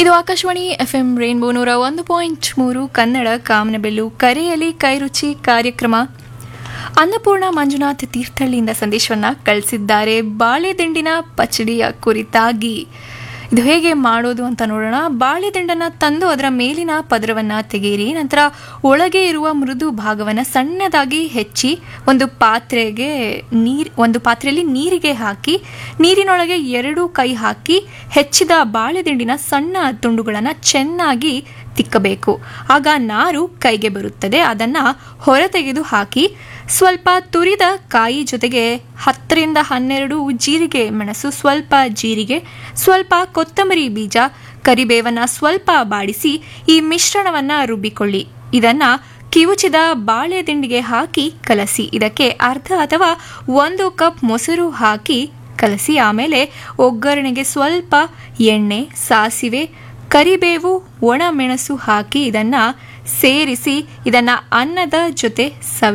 ಇದು Akashvani F M rainbow ನೂರ ಒಂದು ಪಾಯಿಂಟ್ ಮೂರು ಕನ್ನಡ ಕಾಮನಬೆಲ್ಲು ಕರೆಯಲಿ ಕೈರುಚಿ ಕಾರ್ಯಕ್ರಮ ಅನ್ನಪೂರ್ಣ ಮಂಜುನಾಥ್ ತೀರ್ಥಹಳ್ಳಿಯಿಂದ ಸಂದೇಶವನ್ನ ಕಳಿಸಿದ್ದಾರೆ ಬಾಳೆದಿಂಡಿನ ಪಚಡಿಯ ಕುರಿತಾಗಿ ಇದು ಹೇಗೆ ಮಾಡೋದು ಅಂತ ನೋಡೋಣ ಬಾಳೆದಿಂಡನ್ನ ತಂದು ಅದರ ಮೇಲಿನ ಪದರವನ್ನ ತೆಗೆಯಿರಿ ನಂತರ ಒಳಗೆ ಇರುವ ಮೃದು ಭಾಗವನ್ನ ಸಣ್ಣದಾಗಿ ಹೆಚ್ಚಿ ಒಂದು ಪಾತ್ರೆಗೆ ನೀರ್ ಒಂದು ಪಾತ್ರೆಯಲ್ಲಿ ನೀರಿಗೆ ಹಾಕಿ ನೀರಿನೊಳಗೆ ಎರಡು ಕೈ ಹಾಕಿ ಹೆಚ್ಚಿದ ಬಾಳೆದಿಂಡಿನ ಸಣ್ಣ ತುಂಡುಗಳನ್ನು ಚೆನ್ನಾಗಿ ತಿಕ್ಕಬೇಕು ಆಗ ನಾರು ಕೈಗೆ ಬರುತ್ತದೆ ಅದನ್ನ ಹೊರತೆಗೆದು ಹಾಕಿ ಸ್ವಲ್ಪ ತುರಿದ ಕಾಯಿ ಜೊತೆಗೆ ಹತ್ತರಿಂದ ಹನ್ನೆರಡು ಜೀರಿಗೆ ಮೆಣಸು ಸ್ವಲ್ಪ ಜೀರಿಗೆ ಸ್ವಲ್ಪ ಕೊತ್ತಂಬರಿ ಬೀಜ ಕರಿಬೇವನ್ನ ಸ್ವಲ್ಪ ಬಾಡಿಸಿ ಈ ಮಿಶ್ರಣವನ್ನ ರುಬ್ಬಿಕೊಳ್ಳಿ ಇದನ್ನ ಕಿವುಚಿದ ಬಾಳೆ ದಿಂಡಿಗೆ ಹಾಕಿ ಕಲಸಿ ಇದಕ್ಕೆ ಅರ್ಧ ಅಥವಾ ಒಂದು ಕಪ್ ಮೊಸರು ಹಾಕಿ ಕಲಸಿ ಆಮೇಲೆ ಒಗ್ಗರಣೆಗೆ ಸ್ವಲ್ಪ ಎಣ್ಣೆ ಸಾಸಿವೆ ಕರಿಬೇವು ಒಣಮೆಣಸು ಹಾಕಿ ಇದನ್ನ ಸೇರಿಸಿ ಇದನ್ನ ಅನ್ನದ ಜೊತೆ ಸವಿ